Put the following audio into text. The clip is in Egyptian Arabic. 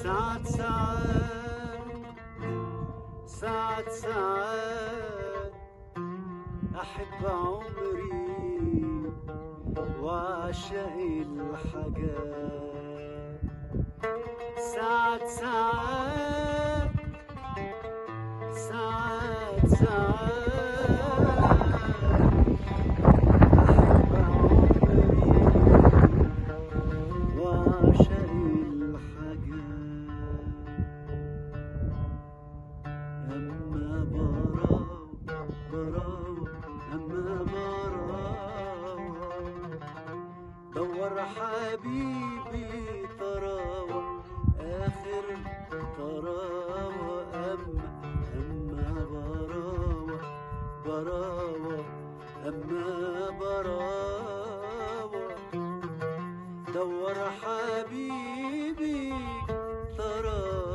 ساعات ساعات ساعات ساعات أحب عمري وأعشق الحاجات ساعات ساعات ساعات ساعات أحب عمري وأعشق الحاجات أما براوة براوة أما براوة دور حبيبي طراوة آخر طراوة أما أما براوة براوة أما براوة دور حبيبي طراوة